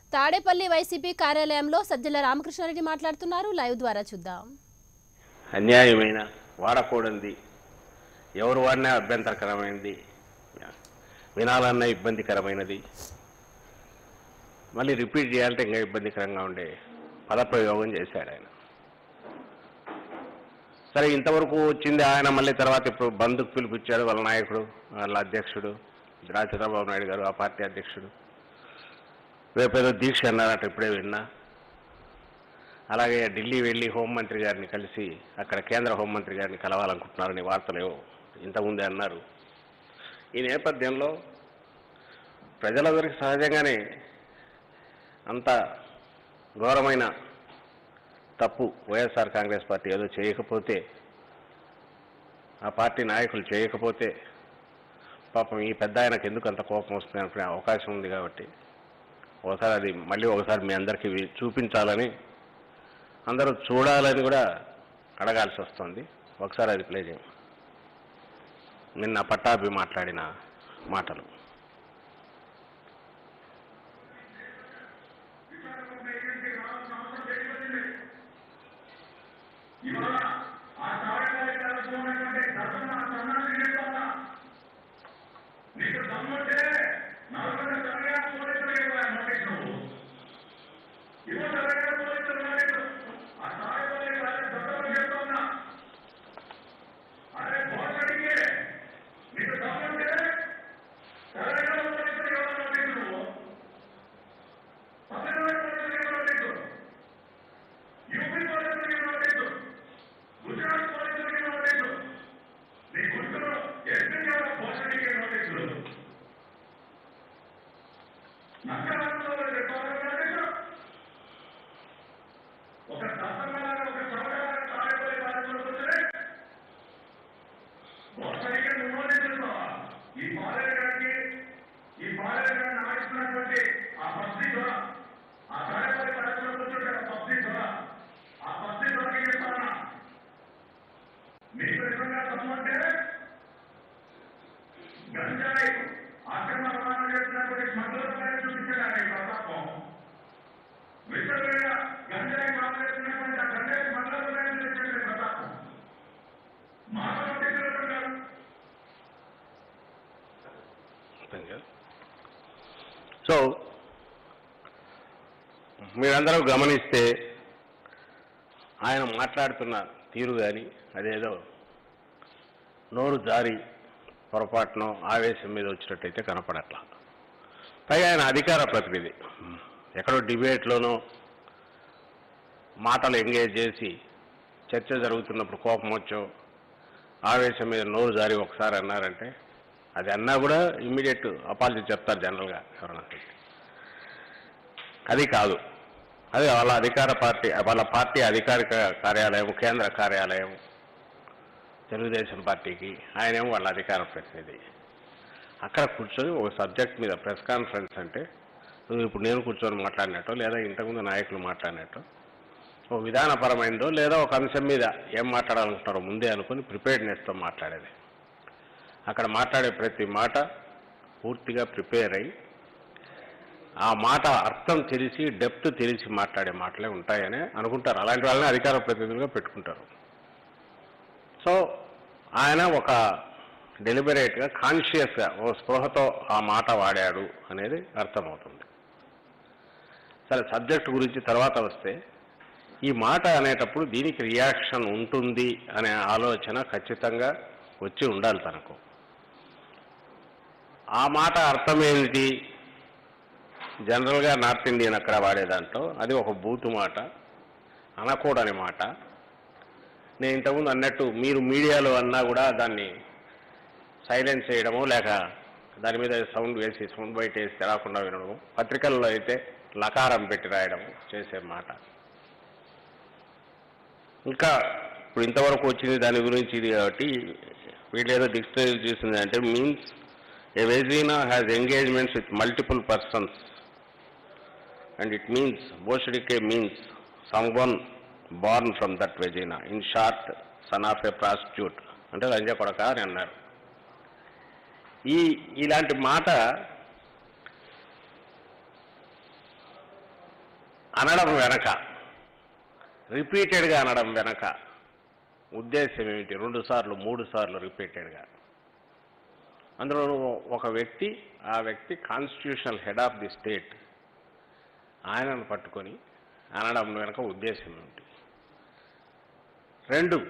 Tadepalli YCP కార్యాలయంలో సజ్జల రామకృష్ణారెడ్డి మాట్లాడుతున్నారు live ద్వారా చూద్దాం అన్యాయమైన వాడకూడనిది ఎవరు వాడినా అభ్యంతరకరమైనది వినాలన్నా ఇబ్బందికరమైనది మళ్ళీ రిపీట్ చేయాలంటే ఇంకా ఇబ్బందికరంగా ఉండే పదప్రయోగం చేశాడు ఆయన సరే ఇంతవరకు వచ్చింది ఆయన మళ్ళీ తర్వాత ఇప్పుడు బంధుకు పిలిపించాడు వాళ్ళ నాయకుడు వాళ్ళ అధ్యక్షుడు రా చంద్రబాబు నాయుడు గారు ఆ పార్టీ అధ్యక్షుడు రేపేదో దీక్ష అన్నారట ఇప్పుడే విన్నా అలాగే ఢిల్లీ వెళ్ళి హోంమంత్రి గారిని కలిసి అక్కడ కేంద్ర హోంమంత్రి గారిని కలవాలనుకుంటున్నారని వార్తలు ఏవో ఇంతకుముందే అన్నారు ఈ నేపథ్యంలో ప్రజలందరికీ సహజంగానే అంత ఘోరమైన తప్పు వైఎస్ఆర్ కాంగ్రెస్ పార్టీ ఏదో చేయకపోతే ఆ పార్టీ నాయకులు చేయకపోతే పాపం ఈ పెద్ద ఆయనకు ఎందుకు అంత కోపం వస్తుంది అనుకునే అవకాశం ఉంది కాబట్టి ఒకసారి అది మళ్ళీ ఒకసారి మీ అందరికీ వి- చూపించాలని అందరూ చూడాలని కూడా అడగాల్సి వస్తుంది ఒకసారి అది ప్లే చేయం నిన్న పట్టాభి మాట్లాడిన మాటలు సో మీరందరూ గమనిస్తే ఆయన మాట్లాడుతున్న తీరు కానీ అదేదో నోరు జారి పొరపాటునో ఆవేశం మీద వచ్చినట్టయితే కనపడట్లా పైగా ఆయన అధికార ప్రతినిధి ఎక్కడో డిబేట్లోనో మాటలు ఎంగేజ్ చేసి చర్చ జరుగుతున్నప్పుడు కోపం వచ్చో ఆవేశం మీద నోరు జారి ఒకసారి అన్నారంటే అది అన్నా కూడా ఇమ్మీడియట్ అపాలజీ చెప్తారు జనరల్గా ఎవరన్నా అది కాదు అది వాళ్ళ అధికార పార్టీ వాళ్ళ పార్టీ అధికారిక కార్యాలయం కేంద్ర కార్యాలయం తెలుగుదేశం పార్టీకి ఆయనేమో వాళ్ళ అధికార ప్రతినిధి అక్కడ కూర్చొని ఒక సబ్జెక్ట్ మీద ప్రెస్ కాన్ఫరెన్స్ అంటే ఇప్పుడు నేను కూర్చొని మాట్లాడినట్టు లేదా ఇంతకుముందు నాయకులు మాట్లాడినట్టు ఓ విధానపరమైనదో లేదా ఒక అంశం మీద ఏం మాట్లాడాలనుకుంటారో ముందే అనుకుని ప్రిపేర్డ్నెస్తో మాట్లాడేది అక్కడ మాట్లాడే ప్రతి మాట పూర్తిగా ప్రిపేర్ అయ్యి ఆ మాట అర్థం తెలిసి డెప్త్ తెలిసి మాట్లాడే మాటలే ఉంటాయని అనుకుంటారు అలాంటి వాళ్ళని అధికార ప్రతినిధులుగా పెట్టుకుంటారు సో ఆయన ఒక డెలిబరేట్గా కాన్షియస్గా ఓ స్పృహతో ఆ మాట వాడాడు అనేది అర్థమవుతుంది సరే సబ్జెక్ట్ గురించి తర్వాత వస్తే ఈ మాట అనేటప్పుడు దీనికి రియాక్షన్ ఉంటుంది అనే ఆలోచన ఖచ్చితంగా వచ్చి ఉండాలి తనకు ఆ మాట అర్థం ఏమిటి జనరల్గా నార్త్ ఇండియన్ అక్కడ వాడే దాంట్లో అది ఒక బూతు మాట అనకూడని మాట నేను ఇంతకుముందు అన్నట్టు మీరు మీడియాలో అన్నా కూడా దాన్ని సైలెన్స్ చేయడము లేక దాని మీద సౌండ్ వేసి సౌండ్ బయట వేసి తెలకుండా వినడము పత్రికల్లో అయితే లకారం పెట్టి రాయడము చేసే మాట ఇంకా ఇప్పుడు ఇంతవరకు వచ్చింది దాని గురించి ఇది కాబట్టి వీళ్ళు ఏదో డిక్షనరీ చూసింది అంటే means a vagina has engagements with multiple persons and it means బోషడికే means someone born from that vagina in short son of a prostitute అంటే లంజ కొడక అని అన్నారు ఈ ఇలాంటి మాట అనడం వెనక రిపీటెడ్గా అనడం వెనక ఉద్దేశం ఏమిటి రెండు సార్లు మూడు సార్లు రిపీటెడ్గా అందులో ఒక వ్యక్తి ఆ వ్యక్తి constitutional head of the state ఆయనను పట్టుకొని అనడం వెనక ఉద్దేశం ఏమిటి రెండు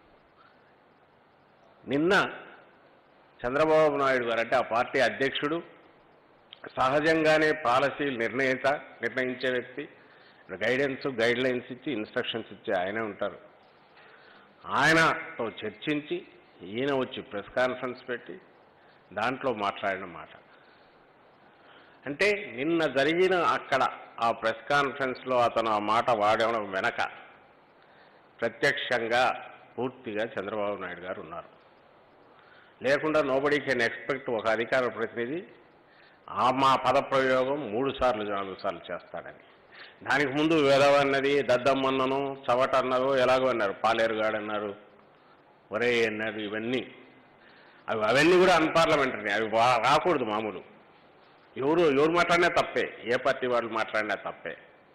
నిన్న చంద్రబాబు నాయుడు గారు అంటే ఆ పార్టీ అధ్యక్షుడు సహజంగానే పాలసీలు నిర్ణయిత నిర్ణయించే వ్యక్తి గైడెన్స్ గైడ్ లైన్స్ ఇచ్చి ఇన్స్ట్రక్షన్స్ ఇచ్చి ఆయనే ఉంటారు ఆయనతో చర్చించి ఈయన వచ్చి ప్రెస్ కాన్ఫరెన్స్ పెట్టి దాంట్లో మాట్లాడిన మాట అంటే నిన్న జరిగిన అక్కడ ఆ ప్రెస్ కాన్ఫరెన్స్లో అతను ఆ మాట వాడడం వెనక ప్రత్యక్షంగా పూర్తిగా చంద్రబాబు నాయుడు గారు ఉన్నారు లేకుండా నోబడీ కెన్ ఎక్స్పెక్ట్ ఒక అధికార ప్రతినిధి ఆ మా పదప్రయోగం మూడు సార్లు నాలుగు సార్లు చేస్తాడని దానికి ముందు వేదవన్నది దద్దమ్మన్నను చవట అన్నారు ఎలాగో అన్నారు పాలేరుగాడు అన్నారు ఒరే అన్నారు ఇవన్నీ అవి అవన్నీ కూడా అన్పార్లమెంటరీ అవి వా- రాకూడదు మామూలు ఎవరు ఎవరు మాట్లాడినా తప్పే ఏ పార్టీ వాళ్ళు మాట్లాడినా తప్పే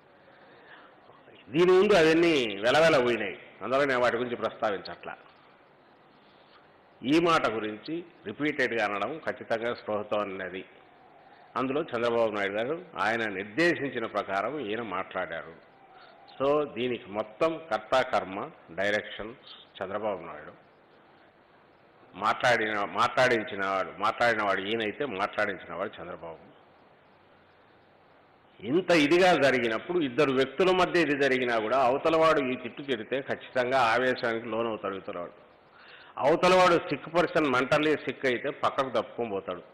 దీని ముందు అవన్నీ వెలవెల పోయినాయి అందులో నేను వాటి గురించి ప్రస్తావించట్లా ఈ మాట గురించి రిపీటెడ్గా అనడం ఖచ్చితంగా స్పృహతో అన్నది అందులో చంద్రబాబు నాయుడు గారు ఆయన నిర్దేశించిన ప్రకారం ఈయన మాట్లాడారు సో దీనికి మొత్తం కర్త కర్మ డైరెక్షన్ చంద్రబాబు నాయుడు మాట్లాడిన మాట్లాడించిన వాడు మాట్లాడిన వాడు ఈయనైతే మాట్లాడించిన వాడు చంద్రబాబు ఇంత ఇదిగా జరిగినప్పుడు ఇద్దరు వ్యక్తుల మధ్య ఇది జరిగినా కూడా అవతలవాడు ఈ తిట్టు తిరిగితే ఖచ్చితంగా ఆవేశానికి లోనవుతాడు ఇతరవాడు అవతలవాడు సిక్ పర్సన్ మెంటల్లీ సిక్ అయితే పక్కకు తప్పుకొని పోతాడు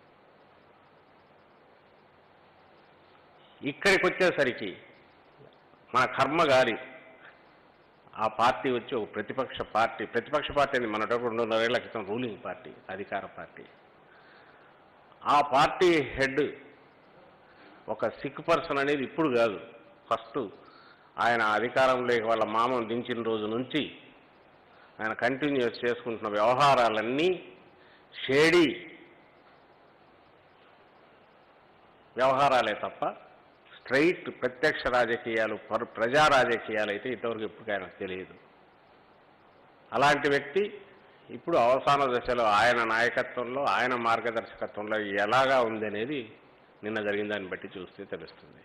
ఇక్కడికి వచ్చేసరికి మన కర్మ గారి ఆ పార్టీ వచ్చి ఒక ప్రతిపక్ష పార్టీ ప్రతిపక్ష పార్టీ అని మన రెండున్నరేళ్ల క్రితం రూలింగ్ పార్టీ అధికార పార్టీ ఆ పార్టీ హెడ్ ఒక సిక్ పర్సన్ అనేది ఇప్పుడు కాదు ఫస్ట్ ఆయన అధికారంలోకి వాళ్ళ మామను దించిన రోజు నుంచి ఆయన కంటిన్యూస్ చేసుకుంటున్న వ్యవహారాలన్నీ షేడీ వ్యవహారాలే తప్ప స్ట్రైట్ ప్రత్యక్ష రాజకీయాలు పర్- ప్రజా రాజకీయాలు అయితే ఇంతవరకు ఎప్పుడు ఆయనకు తెలియదు అలాంటి వ్యక్తి ఇప్పుడు అవసాన దశలో ఆయన నాయకత్వంలో ఆయన మార్గదర్శకత్వంలో ఎలాగా ఉందనేది నిన్న జరిగిన దాన్ని బట్టి చూస్తే తెలుస్తుంది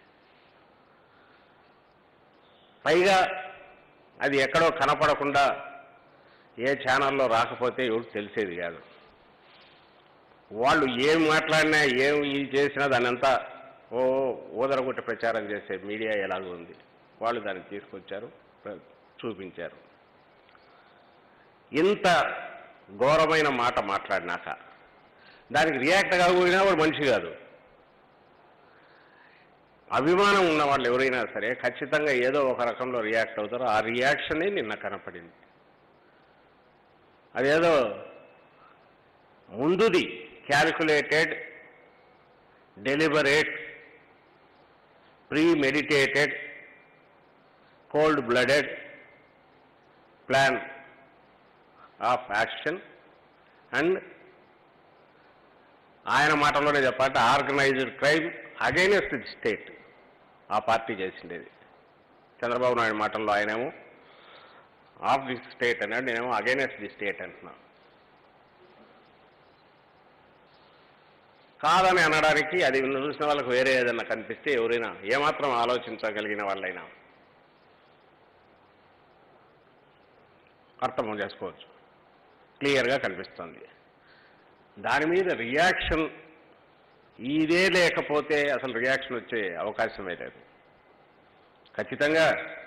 పైగా అది ఎక్కడో కనపడకుండా ఏ ఛానల్లో రాకపోతే ఎవరికి తెలిసేది కాదు వాళ్ళు ఏం మాట్లాడినా ఏం ఇది చేసినా దాన్ని అంతా ఓ ఊదరగొట్టి ప్రచారం చేసే మీడియా ఎలాగో ఉంది వాళ్ళు దాన్ని తీసుకొచ్చారు ప్ర- చూపించారు ఇంత ఘోరమైన మాట మాట్లాడినాక దానికి రియాక్ట్ కాకపోయినా వాడు మనిషి కాదు అభిమానం ఉన్న వాళ్ళు ఎవరైనా సరే ఖచ్చితంగా ఏదో ఒక రకంలో రియాక్ట్ అవుతారు ఆ రియాక్షనే నిన్న కనపడింది అదేదో ముందుది calculated deliberate premeditated cold blooded plan of action and ఆయన మాటల్లోనే చెప్పాలంటే organised crime against the state ఆ పార్టీ చేసిండేది చంద్రబాబు నాయుడు మాటల్లో ఆయనేమో ఆఫ్ ది స్టేట్ అన్నాడు నేనేమో అగైనెస్ట్ ది స్టేట్ అంటున్నా కాదని అనడానికి అది చూసిన వాళ్ళకు వేరే ఏదైనా కనిపిస్తే ఎవరైనా ఏమాత్రం ఆలోచించగలిగిన వాళ్ళైనా అర్థం చేసుకోవచ్చు క్లియర్గా కనిపిస్తుంది దాని మీద రియాక్షన్ ఇదే లేకపోతే అసలు రియాక్షన్ వచ్చే అవకాశమే లేదు ఖచ్చితంగా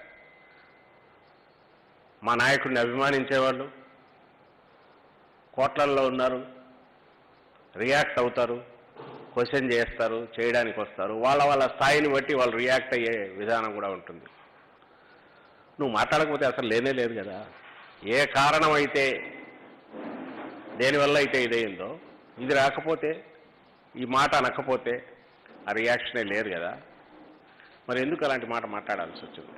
మా నాయకుడిని అభిమానించేవాళ్ళు కోట్లల్లో ఉన్నారు రియాక్ట్ అవుతారు క్వశ్చన్ చేస్తారు చేయడానికి వస్తారు వాళ్ళ వాళ్ళ స్థాయిని బట్టి వాళ్ళు రియాక్ట్ అయ్యే విధానం కూడా ఉంటుంది నువ్వు మాట్లాడకపోతే అసలు లేనే లేదు కదా ఏ కారణం అయితే దేనివల్ల అయితే ఇదయిందో ఇది రాకపోతే ఈ మాట అనకపోతే ఆ రియాక్షనే లేదు కదా మరి ఎందుకు అలాంటి మాట మాట్లాడాల్సి వచ్చింది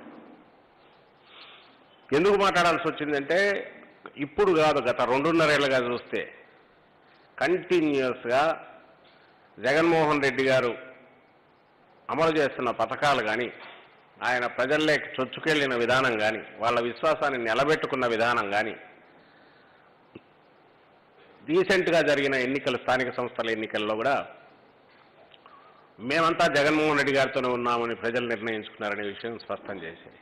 ఎందుకు మాట్లాడాల్సి వచ్చిందంటే ఇప్పుడు కాదు గత రెండున్నరేళ్ళుగా చూస్తే కంటిన్యూస్గా జగన్మోహన్ రెడ్డి గారు అమలు చేస్తున్న పథకాలు కానీ ఆయన ప్రజల్లోకి చొచ్చుకెళ్లిన విధానం కానీ వాళ్ళ విశ్వాసాన్ని నిలబెట్టుకున్న విధానం కానీ రీసెంట్గా జరిగిన ఎన్నికలు స్థానిక సంస్థల ఎన్నికల్లో కూడా మేమంతా జగన్మోహన్ రెడ్డి గారితోనే ఉన్నామని ప్రజలు నిర్ణయించుకున్నారనే విషయం స్పష్టం చేశాయి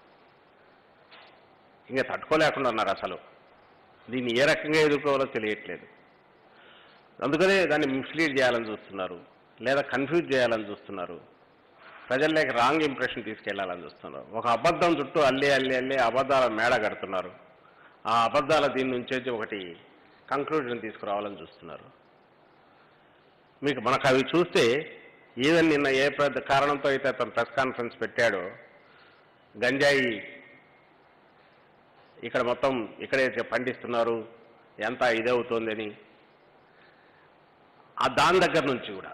ఇంకా తట్టుకోలేకుండా ఉన్నారు అసలు దీన్ని ఏ రకంగా ఎదుర్కోవాలో తెలియట్లేదు అందుకనే దాన్ని మిస్లీడ్ చేయాలని చూస్తున్నారు లేదా కన్ఫ్యూజ్ చేయాలని చూస్తున్నారు ప్రజల్లోకి రాంగ్ ఇంప్రెషన్ తీసుకెళ్లాలని చూస్తున్నారు ఒక అబద్ధం చుట్టూ అల్లి అల్లి అల్లి అబద్ధాల మేడ కడుతున్నారు ఆ అబద్ధాల దీని నుంచి ఒకటి కంక్లూజన్ తీసుకురావాలని చూస్తున్నారు మీకు మనకు అవి చూస్తే ఈవెన్ నిన్న ఏ పెద్ద కారణంతో అయితే అతను ప్రెస్ కాన్ఫరెన్స్ పెట్టాడో గంజాయి ఇక్కడ మొత్తం ఇక్కడే పండిస్తున్నారు ఎంత ఇదవుతోందని ఆ దాని దగ్గర నుంచి కూడా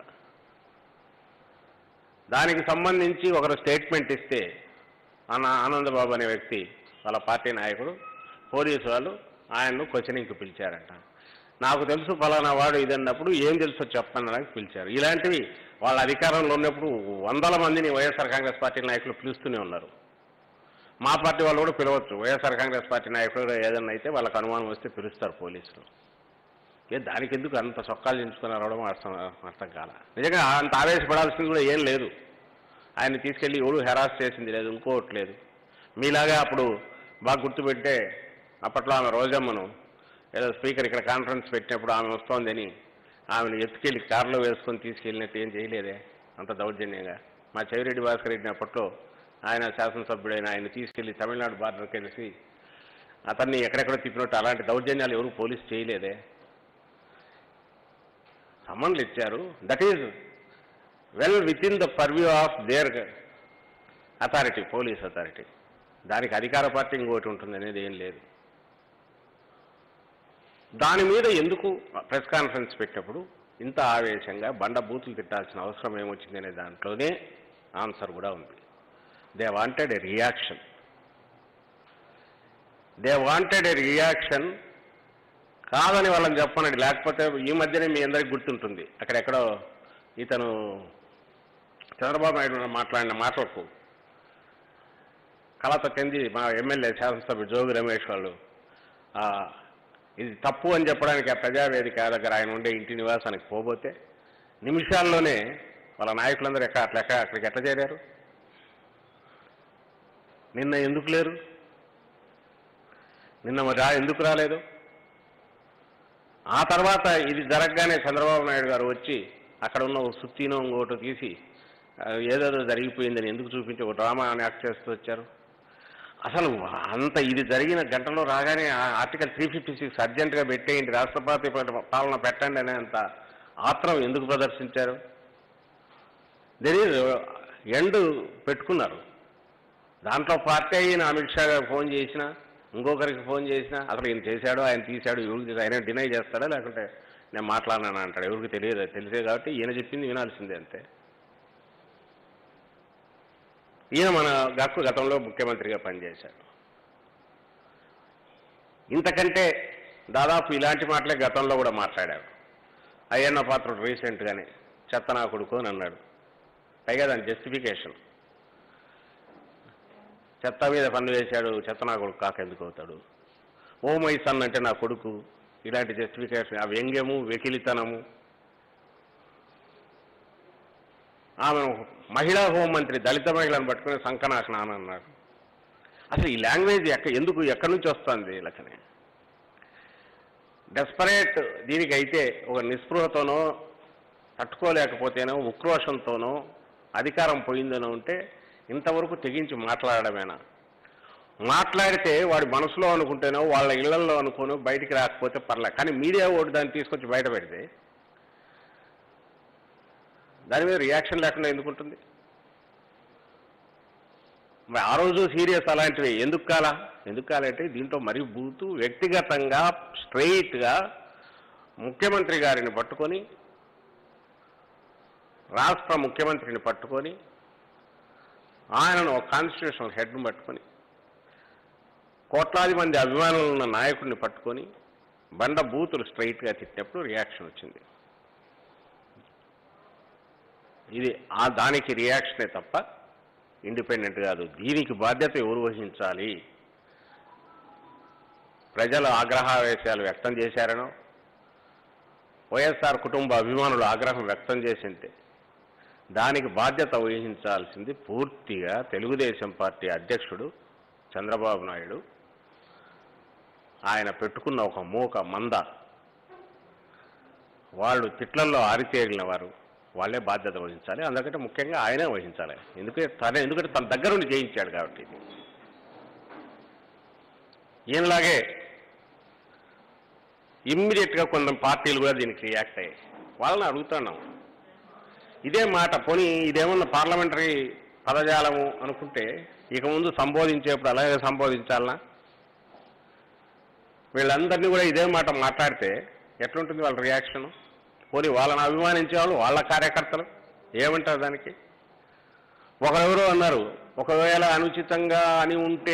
దానికి సంబంధించి ఒకరు స్టేట్మెంట్ ఇస్తే అన్న ఆనందబాబు అనే వ్యక్తి వాళ్ళ పార్టీ నాయకుడు పోలీసు వాళ్ళు ఆయన్ను క్వశ్చనింగ్కి పిలిచారంట నాకు తెలుసు ఫలానా వాడు ఇది అన్నప్పుడు ఏం తెలుసో చెప్పనడానికి పిలిచారు ఇలాంటివి వాళ్ళ అధికారంలో ఉన్నప్పుడు వందల మందిని వైఎస్ఆర్ కాంగ్రెస్ పార్టీ నాయకులు పిలుస్తూనే ఉన్నారు మా పార్టీ వాళ్ళు కూడా పిలవచ్చు వైఎస్ఆర్ కాంగ్రెస్ పార్టీ నాయకులు ఏదన్నా అయితే వాళ్ళకి అనుమానం వస్తే పిలుస్తారు పోలీసులు ఏ దానికి ఎందుకు అంత సొక్కాలు దించుకొని రావడం అర్థం అర్థం కాల నిజంగా అంత ఆవేశపడాల్సింది కూడా ఏం లేదు ఆయన తీసుకెళ్ళి ఎవడు హెరాస్ చేసింది లేదు ఇంకోటి లేదు మీలాగా అప్పుడు బాగా గుర్తుపెట్టే అప్పట్లో ఆమె రోజమ్మను ఏదో స్పీకర్ ఇక్కడ కాన్ఫరెన్స్ పెట్టినప్పుడు ఆమె వస్తోందని ఆమెను ఎత్తుకెళ్ళి కారులో వేసుకొని తీసుకెళ్ళినట్టు ఏం చేయలేదే అంత దౌర్జన్యంగా మా చెవిరెడ్డి భాస్కర్ రెడ్డిని అప్పట్లో ఆయన శాసనసభ్యుడైన ఆయన తీసుకెళ్లి తమిళనాడు బార్డర్కి వెళ్ళి అతన్ని ఎక్కడెక్కడో తిప్పినట్టు అలాంటి దౌర్జన్యాలు ఎవరు పోలీసు చేయలేదే సమ్మన్లు ఇచ్చారు that is well within the purview of their authority police authority దానికి అధికార పార్టీ ఇంకోటి ఉంటుంది అనేది ఏం లేదు దాని మీద ఎందుకు ప్రెస్ కాన్ఫరెన్స్ పెట్టినప్పుడు ఇంత ఆవేశంగా బండ బూతులు తిట్టాల్సిన అవసరం ఏమొచ్చింది అనే దాంట్లోనే ఆన్సర్ కూడా ఉంది they wanted a reaction they wanted a reaction కాదని వాళ్ళని చెప్పనండి లేకపోతే ఈ మధ్యనే మీ అందరికి గుర్తుంటుంది అక్కడెక్కడో ఇతను చంద్రబాబు నాయుడు మాట్లాడిన మాటలకు కలత చెంది మా ఎమ్మెల్యే శాసనసభ్యుడు జోగి రమేష్ వాళ్ళు ఆ, ఇది తప్పు అని చెప్పడానికి ఆ ప్రజావేదిక దగ్గర ఆయన ఉండే ఇంటి నివాసానికి పోబోతే నిమిషాల్లోనే వాళ్ళ నాయకులందరూ ఎక్కడ అట్లా ఎక్కడ అక్కడికి ఎట్లా చేరారు నిన్న ఎందుకు లేరు నిన్న మరి రా ఎందుకు రాలేదు ఆ తర్వాత ఇది జరగగానే చంద్రబాబు నాయుడు గారు వచ్చి అక్కడ ఉన్న ఒక సుత్తినో ఇంకోటి తీసి ఆ, ఏదేదో జరిగిపోయిందని ఎందుకు చూపించి ఒక డ్రామా అని యాక్ట్ చేస్తూ వచ్చారు అసలు అంత ఇది జరిగిన గంటలో రాగానే ఆ ఆర్టికల్ త్రీ ఫిఫ్టీ సిక్స్ అర్జెంటుగా పెట్టేయండి రాష్ట్రపతి ప- పాలన పెట్టండి అనేంత ఆత్రం ఎందుకు ప్రదర్శించారు దెర్ ఈజ్ ఎండ్ పెట్టుకున్నారు దాంట్లో పార్టీ అయిన అమిత్ షా గారికి ఫోన్ చేసినా ఇంకొకరికి ఫోన్ చేసినా అసలు ఈయన చేశాడో ఆయన తీశాడు ఎవరికి ఆయన డినై చేస్తాడా లేకుంటే నేను మాట్లాడినాను అంటాడు ఎవరికి తెలియదు తెలిసే కాబట్టి ఈయన చెప్పింది వినాల్సిందే అంతే ఈయన మన గక్కు గతంలో ముఖ్యమంత్రిగా పనిచేశాడు ఇంతకంటే దాదాపు ఇలాంటి మాటలే గతంలో కూడా మాట్లాడాడు అయ్యన్న పాత్రుడు రీసెంట్గానే చెత్త నా కొడుకు అని అన్నాడు పైగా దాని జస్టిఫికేషన్ చెత్త మీద పనులు చేశాడు చెత్త నా కొడుకు కాక ఎందుకు అవుతాడు ఓ మై సన్ అంటే నా కొడుకు ఇలాంటి జస్టిఫికేషన్ ఆ వ్యంగ్యము వెకిలితనము ఆమె మహిళా హోంమంత్రి దళిత మహిళను పట్టుకుని సంకనాశన అని అన్నాడు అసలు ఈ లాంగ్వేజ్ ఎక్క ఎందుకు ఎక్కడి నుంచి వస్తుంది లెక్కనే డెస్పరేట్ దీనికైతే ఒక నిస్పృహతోనో తట్టుకోలేకపోతేనో ఉక్రోషంతోనో అధికారం పోయిందనో ఉంటే ఇంతవరకు తెగించి మాట్లాడమేనా మాట్లాడితే వాడి మనసులో అనుకుంటేనో వాళ్ళ ఇళ్లలో అనుకోనో బయటికి రాకపోతే పర్లే కానీ మీడియా ఓటు దాన్ని తీసుకొచ్చి బయట పెడితే దాని మీద రియాక్షన్ లేకుండా ఎందుకుంటుంది మరి ఆ రోజు సీరియస్ అలాంటివి ఎందుకు కాలా ఎందుకు కాలంటే దీంట్లో మరీ బూతు వ్యక్తిగతంగా స్ట్రెయిట్గా ముఖ్యమంత్రి గారిని పట్టుకొని రాష్ట్ర ముఖ్యమంత్రిని పట్టుకొని ఆయనను ఒక కాన్స్టిట్యూషనల్ హెడ్ను పట్టుకొని కోట్లాది మంది అభిమానులు ఉన్న నాయకుడిని పట్టుకొని బండ బూతులు స్ట్రైట్గా తిట్టినప్పుడు రియాక్షన్ వచ్చింది ఇది ఆ దానికి రియాక్షనే తప్ప ఇండిపెండెంట్ కాదు దీనికి బాధ్యత ఎవరు వహించాలి ప్రజలు ఆగ్రహావేశాలు వ్యక్తం చేశారనో వైఎస్ఆర్ కుటుంబ అభిమానులు ఆగ్రహం వ్యక్తం చేసింటే దానికి బాధ్యత వహించాల్సింది పూర్తిగా తెలుగుదేశం పార్టీ అధ్యక్షుడు చంద్రబాబు నాయుడు ఆయన పెట్టుకున్న ఒక మూక మంద వాళ్ళు తిట్లల్లో ఆరితేరిన వారు వాళ్ళే బాధ్యత వహించాలి అందుకంటే ముఖ్యంగా ఆయనే వహించాలి ఎందుకంటే తన ఎందుకంటే తన దగ్గరుండి చేయించాడు కాబట్టి ఈయనలాగే ఇమ్మీడియట్గా కొంత పార్టీలు కూడా దీనికి రియాక్ట్ అయ్యాయి వాళ్ళని అడుగుతున్నాం ఇదే మాట పోనీ ఇదేమన్నా పార్లమెంటరీ పదజాలము అనుకుంటే ఇక ముందు సంబోధించేప్పుడు అలాగే సంబోధించాలనా వీళ్ళందరినీ కూడా ఇదే మాట మాట్లాడితే ఎట్లుంటుంది వాళ్ళ రియాక్షన్ పోనీ వాళ్ళని అభిమానించే వాళ్ళు వాళ్ళ కార్యకర్తలు ఏమంటారు దానికి ఒకరెవరో అన్నారు ఒకవేళ అనుచితంగా అని ఉంటే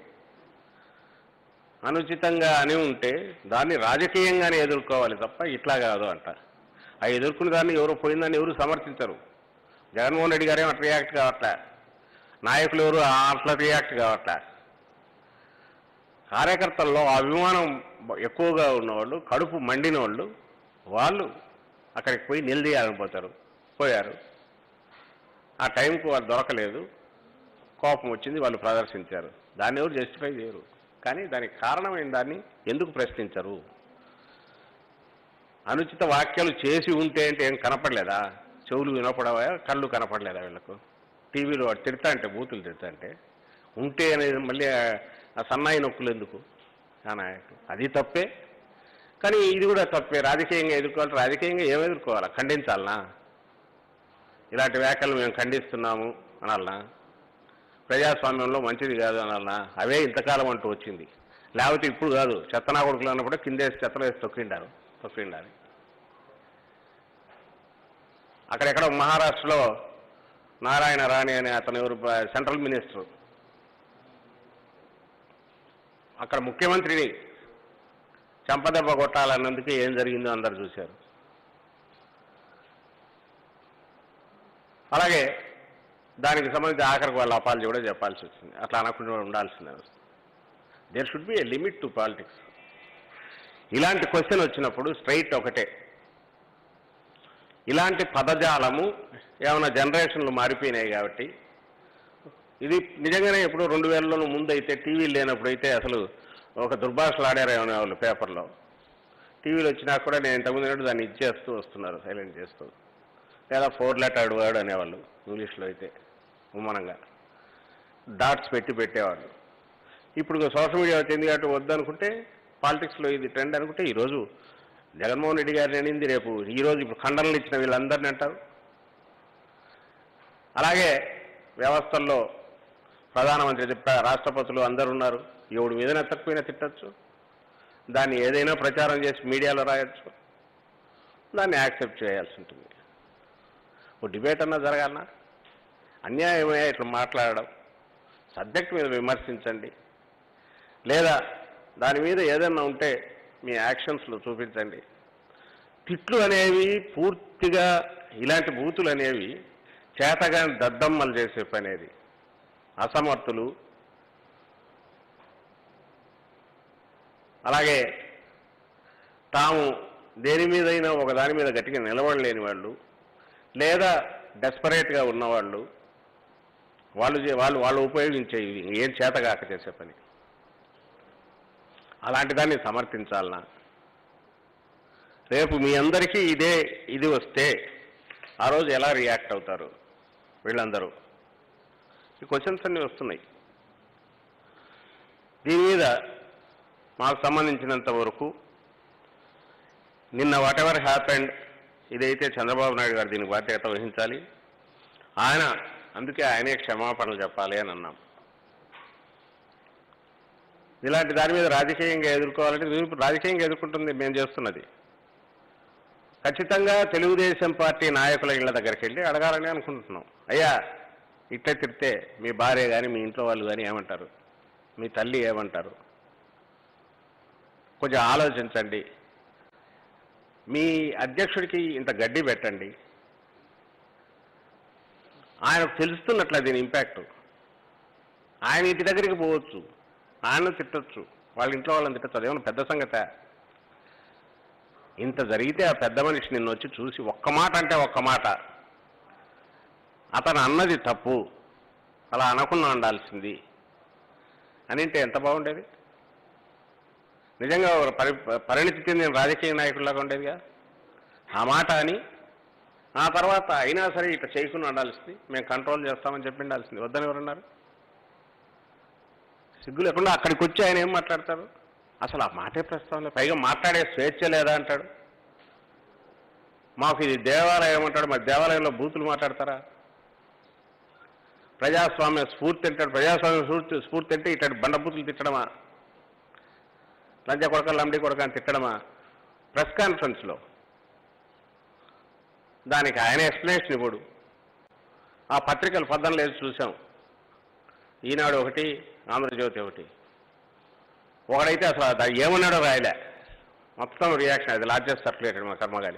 అనుచితంగా అని ఉంటే దాన్ని రాజకీయంగానే ఎదుర్కోవాలి తప్ప ఇట్లా కాదు అంట ఆ ఎదుర్కొన్న దాన్ని ఎవరు పోయిందని ఎవరు సమర్థించరు జగన్మోహన్ రెడ్డి గారేం అట్లా రియాక్ట్ కావట్లే నాయకులు ఎవరు అట్లా రియాక్ట్ కావట్లే కార్యకర్తల్లో అభిమానం ఎక్కువగా ఉన్నవాళ్ళు కడుపు మండిన వాళ్ళు వాళ్ళు అక్కడికి పోయి నిలదీయాలని పోతారు పోయారు ఆ టైంకు వాళ్ళు దొరకలేదు కోపం వచ్చింది వాళ్ళు ప్రదర్శించారు దాన్ని ఎవరు జస్టిఫై చేయరు కానీ దానికి కారణమైన దాన్ని ఎందుకు ప్రశ్నించరు అనుచిత వాక్యాలు చేసి ఉంటే అంటే ఏం కనపడలేదా చెవులు వినపడవా కళ్ళు కనపడలేదా వీళ్ళకు టీవీలో వాడు తిడతా అంటే బూతులు తిడతా అంటే ఉంటే అనేది మళ్ళీ ఆ- ఆ సన్నాయి నొక్కులు ఎందుకు ఆ నాయకులు అది తప్పే కానీ ఇది కూడా తప్పే రాజకీయంగా ఎదుర్కోవాలి రాజకీయంగా ఏం ఎదుర్కోవాలా ఖండించాలనా ఇలాంటి వ్యాఖ్యలు మేము ఖండిస్తున్నాము అనాలనా ప్రజాస్వామ్యంలో మంచిది కాదు అనాలనా అవే ఇంతకాలం అంటూ వచ్చింది లేకపోతే ఇప్పుడు కాదు చెత్తనా కొడుకులు అన్నప్పుడు కిందేసి చెత్తలో వేసి తొక్కిండారు తొక్కిండాలి అక్కడెక్కడ మహారాష్ట్రలో నారాయణ రాణి అనే అతను ఎవరు ప- సెంట్రల్ మినిస్టర్ అక్కడ ముఖ్యమంత్రిని చెంపదెబ్బ కొట్టాలన్నందుకు ఏం జరిగిందో అందరు చూశారు అలాగే దానికి సంబంధించి ఆఖరికి వాళ్ళ అపాలజీ కూడా చెప్పాల్సి వచ్చింది అట్లా అనకుండా ఉండాల్సిందే there should be a limit to politics ఇలాంటి క్వశ్చన్ వచ్చినప్పుడు స్ట్రైట్ ఒకటే ఇలాంటి పదజాలము ఏమైనా జనరేషన్లు మారిపోయినాయి కాబట్టి ఇది నిజంగానే ఇప్పుడు రెండు వేలలో ముందు అయితే టీవీలు లేనప్పుడు అయితే అసలు ఒక దుర్భాషలు ఆడారు అనేవాళ్ళు పేపర్లో టీవీలు వచ్చినా కూడా నేను ఇంతకుముందు అన్నట్టు దాన్ని ఇచ్చేస్తూ వస్తున్నారు సైలెంట్ చేస్తూ లేదా ఫోర్ లెటర్డ్ వర్డ్ అనేవాళ్ళు ఇంగ్లీష్లో అయితే ఉమ్మనంగా డాట్స్ పెట్టి పెట్టేవాళ్ళు ఇప్పుడు సోషల్ మీడియా వచ్చింది కాబట్టి వద్దనుకుంటే పాలిటిక్స్లో ఇది ట్రెండ్ అనుకుంటే ఈరోజు జగన్మోహన్ రెడ్డి గారిని అనింది రేపు ఈరోజు ఇప్పుడు ఖండనలు ఇచ్చిన వీళ్ళందరినీ అంటారు అలాగే వ్యవస్థల్లో ప్రధానమంత్రి చెప్పా రాష్ట్రపతులు అందరు ఉన్నారు ఎవడు మీద నెత్తకపోయినా తిట్టచ్చు దాన్ని ఏదైనా ప్రచారం చేసి మీడియాలో రాయొచ్చు దాన్ని యాక్సెప్ట్ చేయాల్సి ఉంటుంది ఓ డిబేట్ అన్నా జరగాలనా అన్యాయమే ఇట్లా మాట్లాడడం సబ్జెక్ట్ మీద విమర్శించండి లేదా దాని మీద ఏదైనా ఉంటే మీ యాక్షన్స్లో చూపించండి తిట్లు అనేవి పూర్తిగా ఇలాంటి బూతులు అనేవి చేతగా దద్దమ్మలు చేసే పని అది అసమర్థులు అలాగే తాము దేని మీదైనా ఒక దాని మీద గట్టిగా నిలబడలేని వాళ్ళు లేదా డెస్పరేట్గా ఉన్నవాళ్ళు వాళ్ళు చే- వాళ్ళు వాళ్ళు ఉపయోగించే ఇవి ఏం చేతగాక చేసే పని అలాంటి దాన్ని సమర్థించాలనా రేపు మీ అందరికీ ఇదే ఇది వస్తే ఆ రోజు ఎలా రియాక్ట్ అవుతారు వీళ్ళందరూ ఈ క్వశ్చన్స్ అన్నీ వస్తున్నాయి దీని మీద మాకు సంబంధించినంత వరకు నిన్న వాట్ ఎవర్ హ్యాపెండ్ ఇదైతే చంద్రబాబు నాయుడు గారు దీనికి బాధ్యత వహించాలి ఆయన అందుకే ఆయనే క్షమాపణలు చెప్పాలి అని అన్నాం ఇలాంటి దాని మీద రాజకీయంగా ఎదుర్కోవాలంటే ఇది ఇప్పుడు రాజకీయంగా ఎదుర్కొంటుంది మేము చేస్తున్నది ఖచ్చితంగా తెలుగుదేశం పార్టీ నాయకుల ఇళ్ల దగ్గరికి వెళ్ళి అడగాలని అనుకుంటున్నాం అయ్యా ఇట్లా తిడితే మీ భార్య కానీ మీ ఇంట్లో వాళ్ళు కానీ ఏమంటారు మీ తల్లి ఏమంటారు కొంచెం ఆలోచించండి మీ అధ్యక్షుడికి ఇంత గడ్డి పెట్టండి ఆయనకు తెలుస్తున్నట్ల దీని ఇంపాక్ట్ ఆయన ఇంటి దగ్గరికి పోవచ్చు ఆయన తిట్టొచ్చు వాళ్ళ ఇంట్లో వాళ్ళని తిట్టచ్చు అదేమన్నా పెద్ద సంగతే ఇంత జరిగితే ఆ పెద్ద మనిషి నిన్ను వచ్చి చూసి ఒక్క మాట అంటే ఒక్క మాట అతను అన్నది తప్పు అలా అనకుండా ఉండాల్సింది అని అంటే ఎంత బాగుండేది నిజంగా ఒక పరి పరిణితి చెందిన రాజకీయ నాయకుల్లాగా ఉండేదిగా ఆ మాట అని ఆ తర్వాత అయినా సరే ఇట్లా చేయకుండా ఉండాల్సింది మేము కంట్రోల్ చేస్తామని చెప్పి ఉండాల్సింది వద్దని ఎవరన్నారు సిగ్గు లేకుండా అక్కడికి వచ్చి ఆయన ఏం మాట్లాడతారు అసలు ఆ మాటే ప్రస్తావన లేదు. పైగా మాట్లాడే స్వేచ్ఛ లేదా అంటాడు మాకు ఇది దేవాలయం అంటాడు మరి దేవాలయంలో బూతులు మాట్లాడతారా ప్రజాస్వామ్య స్ఫూర్తి అంటాడు ప్రజాస్వామ్య స్ఫూర్తి స్ఫూర్తి అంటే ఇట్లాంటి బండబూతులు తిట్టడమా లంచ కొడక లంబడి కొడక అని తిట్టడమా ప్రెస్ కాన్ఫరెన్స్లో దానికి ఆయన ఎక్స్ప్లెనేషన్ ఇవ్వడు ఆ పత్రికలు పద్దం లేదు చూసాం ఈనాడు ఒకటి ఆంధ్రజ్యోతి ఒకటి ఒకడైతే అసలు అది ఏమన్నాడో రాయలే మొత్తం రియాక్షన్ అది లార్జెస్ట్ సర్క్యులేటెడ్ మా కర్మగాలి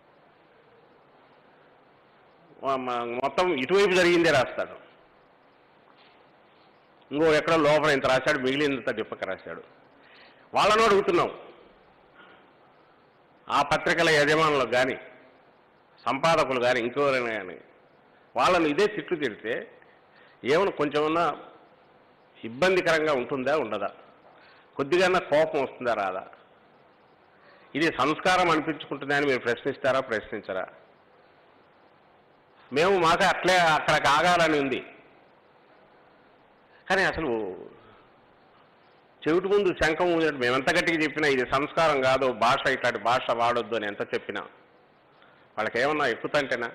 మ- మ- మొత్తం ఇటువైపు జరిగిందే రాస్తాడు ఇంకో ఎక్కడో లోపల ఇంత రాశాడు మిగిలినంత దిప్పక రాశాడు వాళ్ళను అడుగుతున్నాం ఆ పత్రికల యజమానులకు కానీ సంపాదకులు కానీ ఇంకెవరైనా కానీ వాళ్ళను ఇదే తిట్లు తిడితే ఏమైనా కొంచెమన్నా ఇబ్బందికరంగా ఉంటుందా ఉండదా కొద్దిగా కోపం వస్తుందా రాదా ఇది సంస్కారం అనిపించుకుంటుందా అని మీరు ప్రశ్నిస్తారా ప్రశ్నించరా మేము మాకు అట్లే అక్కడికి ఆగాలని ఉంది కానీ అసలు చెవిటి ముందు శంఖం ఊదినట్టు మేము ఎంత గట్టిగా చెప్పినా ఇది సంస్కారం కాదు భాష ఇట్లాంటి భాష వాడొద్దు అని ఎంత చెప్పినా వాళ్ళకి ఏమన్నా ఎక్కుతంటేనా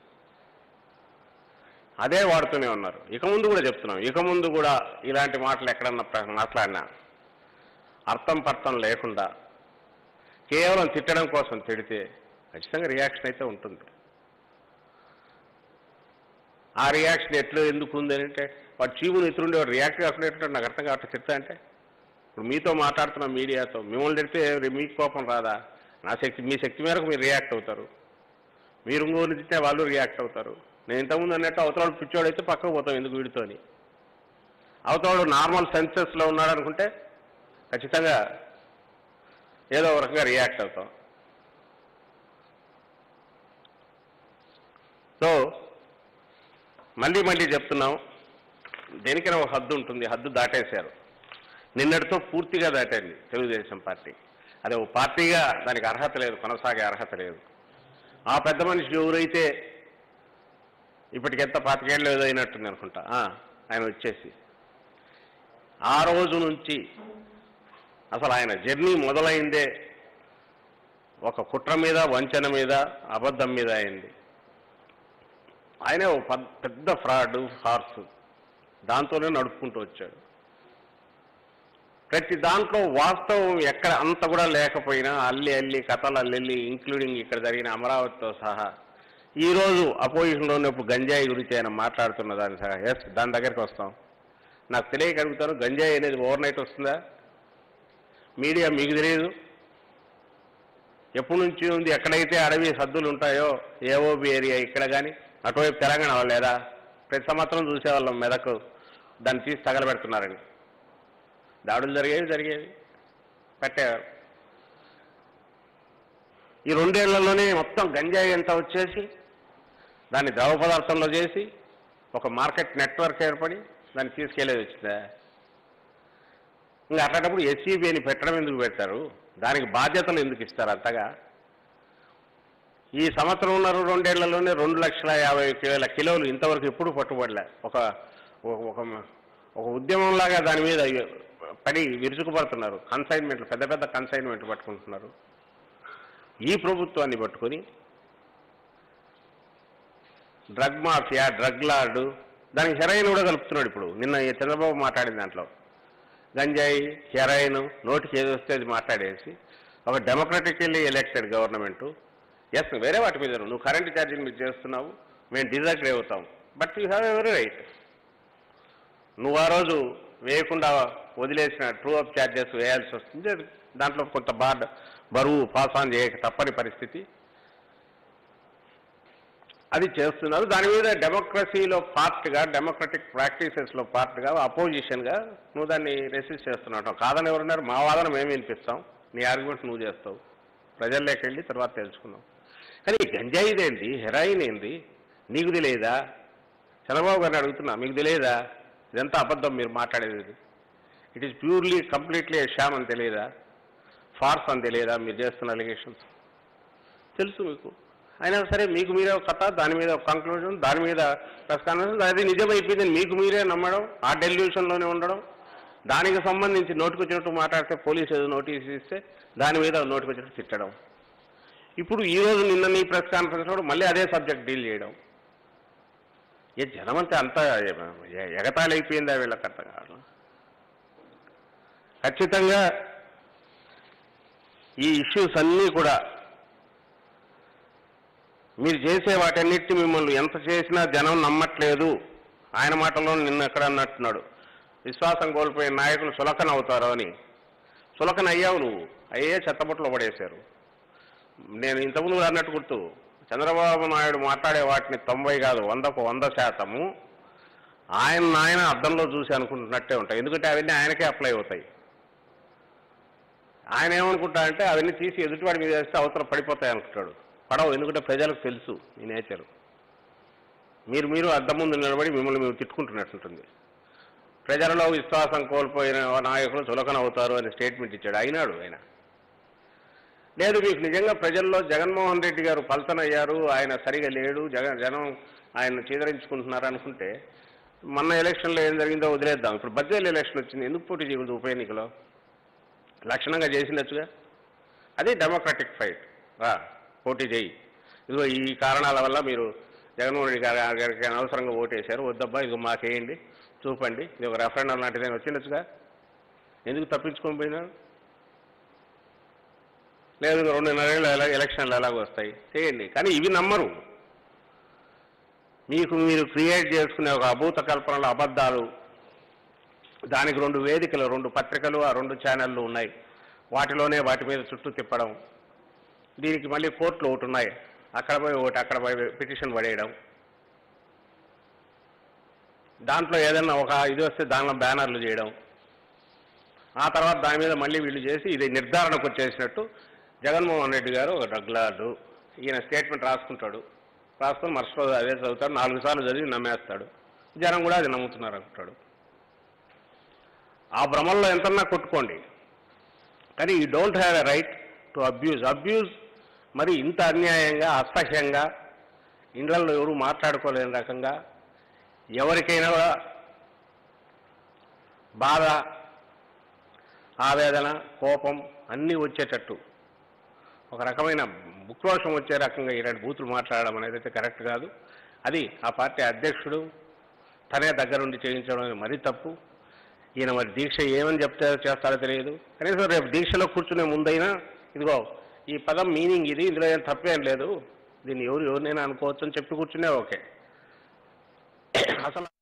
అదే వాడుతూనే ఉన్నారు ఇక ముందు కూడా చెప్తున్నాం ఇక ముందు కూడా ఇలాంటి మాటలు ఎక్కడన్నా ప్ర- మాట్లాడినా అర్థం పర్థం లేకుండా కేవలం తిట్టడం కోసం తిడితే ఖచ్చితంగా రియాక్షన్ అయితే ఉంటుంది ఆ రియాక్షన్ ఎట్లా ఎందుకు ఉంది అని అంటే వాడు చీముని ఎత్తుండే వాడు రియాక్ట్ కాకుండా ఎట్లుంటాడు నాకు అర్థం కావట్లేదు తిడతా అంటే ఇప్పుడు మీతో మాట్లాడుతున్న మీడియాతో మిమ్మల్ని తిడితే రే- మీకు కోపం రాదా నా శక్తి మీ శక్తి మేరకు మీరు రియాక్ట్ అవుతారు మీరు ఇంకోరిని తిట్టే వాళ్ళు రియాక్ట్ అవుతారు నేను ఇంతకుముందు అన్నట్టు అవతలాడు పిచ్చోడైతే పక్కకు పోతాం ఎందుకు వీడితోని అవతలాడు నార్మల్ సెన్సెస్లో ఉన్నాడు అనుకుంటే ఖచ్చితంగా ఏదో ఒక రకంగా రియాక్ట్ అవుతాం సో మళ్ళీ మళ్ళీ చెప్తున్నాం దేనికైనా ఒక హద్దు ఉంటుంది హద్దు దాటేశారు నిన్నటితో పూర్తిగా దాటండి తెలుగుదేశం పార్టీ అదే ఓ పార్టీగా దానికి అర్హత లేదు కొనసాగే అర్హత లేదు ఆ పెద్ద మనిషి ఎవరైతే ఇప్పటికెంత పాతికేళ్ళు ఏదో అయినట్టుంది అనుకుంటా ఆ, ఆయన వచ్చేసి ఆ రోజు నుంచి అసలు ఆయన జర్నీ మొదలైందే ఒక కుట్ర మీద వంచన మీద అబద్ధం మీద అయింది ఆయనే ఒక పద్- పెద్ద ఫ్రాడ్ హార్స్ దాంతోనే నడుపుకుంటూ వచ్చాడు ప్రతి దాంట్లో వాస్తవం ఎక్కడ అంత కూడా లేకపోయినా అల్లి అల్లి కథలు అల్లెల్లి ఇంక్లూడింగ్ ఇక్కడ జరిగిన అమరావతితో సహా ఈరోజు అపోజిషన్లో ఉన్నప్పుడు గంజాయి గురించి ఆయన మాట్లాడుతున్న దాని సహా ఎస్ దాని దగ్గరికి వస్తాం నాకు తెలియక అడుగుతాను గంజాయి అనేది ఓవర్ నైట్ వస్తుందా మీడియా మీకు తెలియదు ఎప్పటి నుంచి ఉంది ఎక్కడైతే అడవి సద్దులు ఉంటాయో ఏఓబి ఏరియా ఇక్కడ కానీ అటువైపు తెలంగాణ వాళ్ళు లేదా ప్రతి సంవత్సరం చూసేవాళ్ళం మెదకు దాన్ని తీసి తగలబెడుతున్నారని దాడులు జరిగేవి జరిగేవి పెట్టేవారు ఈ రెండేళ్లలోనే మొత్తం గంజాయి అంతా వచ్చేసి దాన్ని ద్రవ పదార్థంలో చేసి ఒక మార్కెట్ నెట్వర్క్ ఏర్పడి దాన్ని తీసుకెళ్ళేది వచ్చిందా ఇంకా అట్లాంటప్పుడు ఎస్సీబీ అని పెట్టడం ఎందుకు పెడతారు దానికి బాధ్యతలు ఎందుకు ఇస్తారు అంతగా ఈ సంవత్సరం ఉన్న రెండేళ్లలోనే రెండు లక్షల యాభై వేల కిలోలు ఇంతవరకు ఎప్పుడు పట్టుబడలే ఒక ఒక- ఒక ఒక ఉద్యమంలాగా దాని మీద పడి విరుచుకుపడుతున్నారు కన్సైన్మెంట్లు పెద్ద పెద్ద కన్సైన్మెంట్లు పట్టుకుంటున్నారు ఈ ప్రభుత్వాన్ని పట్టుకొని డ్రగ్ మాఫియా డ్రగ్ లార్డు దానికి హెరాయిన్ కూడా కలుపుతున్నాడు ఇప్పుడు నిన్న ఈ చంద్రబాబు మాట్లాడిన దాంట్లో గంజాయి హెరాయిన్ నోటికి ఏది వస్తే అది మాట్లాడేసి ఒక డెమోక్రటికల్లీ ఎలక్టెడ్ గవర్నమెంట్ ఎస్ వేరే వాటి మీద నువ్వు కరెంట్ ఛార్జీలు మీరు చేస్తున్నావు మేము డిజాగ్రీ అవుతాం but you have every right నువ్వు ఆ రోజు వేయకుండా వదిలేసిన ట్రూ అప్ ఛార్జెస్ వేయాల్సి వస్తుంది అది దాంట్లో కొంత బార్ బరువు పాస్ ఆన్ చేయక తప్పని పరిస్థితి అది చేస్తున్నారు దాని మీద డెమోక్రసీలో పార్ట్గా డెమోక్రటిక్ ప్రాక్టీసెస్లో పార్ట్గా అపోజిషన్గా నువ్వు దాన్ని రెసిస్ట్ చేస్తున్నావు కాదని ఎవరున్నారు మా వాదన మేము వినిపిస్తాం నీ ఆర్గ్యుమెంట్ నువ్వు చేస్తావు ప్రజల్లోకి వెళ్ళి తర్వాత తెలుసుకుందాం కానీ ఈ గంజాయిదేంది హెరాయిన్ ఏంది నీకు తెలియదా చంద్రబాబు గారిని అడుగుతున్నా మీకు తెలియదా ఇదంతా అబద్ధం మీరు మాట్లాడేది it is purely completely sham అని తెలియదా ఫార్స్ అని తెలియదా మీరు చేస్తున్న అలిగేషన్స్ తెలుసు మీకు అయినా సరే మీకు మీరే ఒక కథ దాని మీద ఒక కంక్లూజన్ దాని మీద ప్రెస్ కాన్ఫరెన్స్ అది నిజమైపోయిందని మీకు మీరే నమ్మడం ఆ డెల్యూషన్లోనే ఉండడం దానికి సంబంధించి నోటికి వచ్చినట్టు మాట్లాడితే పోలీసు ఏదో నోటీస్ ఇస్తే దాని మీద నోటికి వచ్చినట్టు తిట్టడం ఇప్పుడు ఈ రోజు నిన్న నీ ప్రెస్ కాన్ఫరెన్స్ కూడా మళ్ళీ అదే సబ్జెక్ట్ డీల్ చేయడం ఏ జనమంతా అంత ఎగతాళి అయిపోయిందా వీళ్ళకి అర్థం కావడం ఖచ్చితంగా ఈ ఇష్యూస్ అన్నీ కూడా మీరు చేసే వాటన్నిటిని మిమ్మల్ని ఎంత చేసినా జనం నమ్మట్లేదు ఆయన మాటలో నిన్న ఎక్కడ అన్నట్టున్నాడు విశ్వాసం కోల్పోయిన నాయకులు సులకన అవుతారు అని సులకన అయ్యావు నువ్వు అయ్యే చెత్తబుట్టలో పడేశారు నేను ఇంతకుముందు కూడా అన్నట్టు గుర్తు చంద్రబాబు నాయుడు మాట్లాడే వాటిని తొంభై కాదు వందకు వంద శాతము ఆయన ఆయన అద్దంలో చూసి అనుకుంటున్నట్టే ఉంటాయి ఎందుకంటే అవన్నీ ఆయనకే అప్లై అవుతాయి ఆయన ఏమనుకుంటా అంటే అవన్నీ తీసి ఎదుటివాడి మీద వేస్తే అవతల పడిపోతాయి అనుకుంటాడు పడవు ఎందుకంటే ప్రజలకు తెలుసు ఈ నేచరు మీరు మీరు అద్దం ముందు నిలబడి మిమ్మల్ని మేము తిట్టుకుంటున్నట్టుంటుంది ప్రజలలో విశ్వాసం కోల్పోయిన నాయకులు చులకన అవుతారు అని స్టేట్మెంట్ ఇచ్చాడు అయినాడు ఆయన లేదు మీకు నిజంగా ప్రజల్లో జగన్మోహన్ రెడ్డి గారు పల్తనయ్యారు ఆయన సరిగా లేడు జగన్ జనం ఆయన చీదరించుకుంటున్నారు అనుకుంటే మొన్న ఎలక్షన్లో ఏం జరిగిందో వదిలేద్దాం ఇప్పుడు బద్వేలు ఎలక్షన్ వచ్చింది ఎందుకు పోటీ చేయకూడదు ఉప ఎన్నికలో లక్షణంగా చేసినట్టుగా అది డెమోక్రటిక్ ఫైట్ రా పోటీ చేయి ఇదిగో ఈ కారణాల వల్ల మీరు జగన్మోహన్ రెడ్డి గారి గారికి అనవసరంగా ఓటేశారు వద్దబ్బా ఇదిగో మాకేయండి చూపండి ఇది ఒక రెఫరెండం లాంటిది వచ్చిండొచ్చుగా ఎందుకు తప్పించుకొని పోయినారు లేదు రెండున్నరేళ్ళు ఎలా ఎలక్షన్లు ఎలాగో వస్తాయి చేయండి కానీ ఇవి నమ్మరు మీకు మీరు క్రియేట్ చేసుకునే ఒక అభూత కల్పనలు అబద్ధాలు దానికి రెండు వేదికలు రెండు పత్రికలు ఆ రెండు ఛానళ్ళు ఉన్నాయి వాటిలోనే వాటి మీద చుట్టూ తిప్పడం దీనికి మళ్ళీ కోర్టులు ఒకటి ఉన్నాయి అక్కడ పోయి ఒకటి అక్కడ పోయి పిటిషన్ పడేయడం దాంట్లో ఏదైనా ఒక ఇది వస్తే దానిలో బ్యానర్లు చేయడం ఆ తర్వాత దాని మీద మళ్ళీ వీళ్ళు చేసి ఇది నిర్ధారణకు వచ్చేసినట్టు జగన్మోహన్ రెడ్డి గారు ఒక డ్రగ్ లార్డు ఈయన స్టేట్మెంట్ రాసుకుంటాడు రాసుకొని మరుసటి రోజు అదే చదువుతాడు నాలుగు సార్లు చదివి నమ్మేస్తాడు జనం కూడా అది నమ్ముతున్నారు అనుకుంటాడు ఆ భ్రమంలో ఎంతన్నా కొట్టుకోండి కానీ you don't have a right to abuse abuse మరి ఇంత అన్యాయంగా అసహ్యంగా ఇండ్లలో ఎవరు మాట్లాడుకోలేని రకంగా ఎవరికైనా కూడా బాధ ఆవేదన కోపం అన్నీ వచ్చేటట్టు ఒక రకమైన ఉక్రోషం వచ్చే రకంగా ఇలాంటి బూతులు మాట్లాడడం అనేది అయితే కరెక్ట్ కాదు అది ఆ పార్టీ అధ్యక్షుడు తనే దగ్గరుండి చేయించడం అనేది మరీ తప్పు ఈయన మరి దీక్ష ఏమని చెప్తే చేస్తారో తెలియదు కనీసం రేపు దీక్షలో కూర్చునే ముందైనా ఇదిగో ఈ పదం మీనింగ్ ఇది ఇందులో ఏం తప్పేం లేదు దీన్ని ఎవరు ఎవరినైనా అనుకోవచ్చు అని చెప్పి కూర్చునే ఓకే అసలు